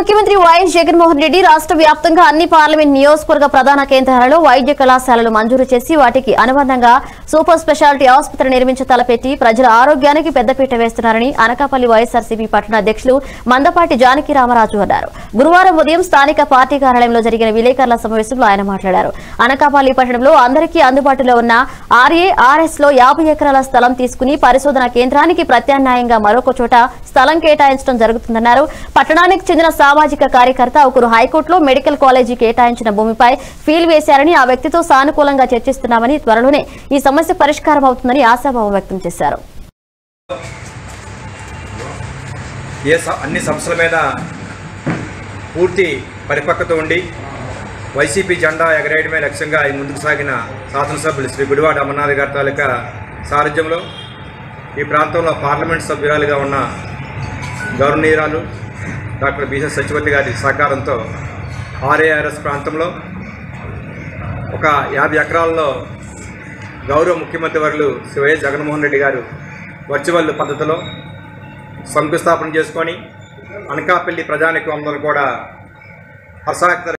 ముఖ్యమంత్రి వైఎస్ జగన్మోహన్ రెడ్డి రాష్ట్ర వ్యాప్తంగా అన్ని పార్లమెంట్ నియోజకవర్గ ప్రధాన కేంద్రాలలో వైద్య కళాశాలలు మంజూరు చేసి వాటికి అనుబంధంగా సూపర్ స్పెషాలిటీ ఆసుపత్రి నిర్మించ తలపెట్టి ప్రజల ఆరోగ్యానికి పెద్దపీట వేస్తున్నారని అనకాపల్లి వైఎస్ఆర్సీపీ పట్టణ అధ్యక్షులు మందపాటి జానకి రామరాజు అన్నారు గురువారం ఉదయం స్థానిక పార్టీ కార్యాలయంలో జరిగిన విలేకరుల సమావేశంలో ఆయన మాట్లాడారు అనకాపల్లి పట్టణంలో అందరికీ అందుబాటులో ఉన్న ఆర్ఏ ఆర్ఎస్ లో యాభై ఎకరాల స్థలం తీసుకుని పరిశోధన కేంద్రానికి ప్రత్యామ్నాయంగా మరొక చోట స్థలం కేటాయించడం జరుగుతుందన్నారు పట్టణానికి చెందిన సామాజిక కార్యకర్త ఒకరు హైకోర్టులో మెడికల్ కాలేజీ కేటాయించిన భూమిపై ఫీల్ వేశారని ఆ వ్యక్తితో సానుకూలంగా చర్చిస్తున్నామని త్వరలోనే ఈ సమస్య పరిష్కారం అవుతుందని ఆశాభావం వ్యక్తం చేశారు ఏ స- అన్ని సమస్యల మీద పూర్తి పరిపక్వత ఉండి వైసీపీ జెండా ఎగరేయడమే లక్ష్యంగా ఈ ముందుకు సాగిన శాసనసభ్యులు శ్రీ గుడివాడ అమర్నాథ్ గారి తాలూకా సారథ్యంలో ఈ ప్రాంతంలో పార్లమెంట్ సభ్యురాలుగా ఉన్న గౌరవనీయురాలు డాక్టర్ బిఎస్ సత్యవతి గారి సహకారంతో ఆర్ఏఆర్ఎస్ ప్రాంతంలో ఒక యాభై ఎకరాల్లో గౌరవ ముఖ్యమంత్రి వర్యులు శ్రీ వైఎస్ జగన్మోహన్ రెడ్డి గారు వర్చువల్ పద్ధతిలో శంకుస్థాపన చేసుకొని అనకాపల్లి ప్రజానికం అందరూ కూడా హర్షాక్త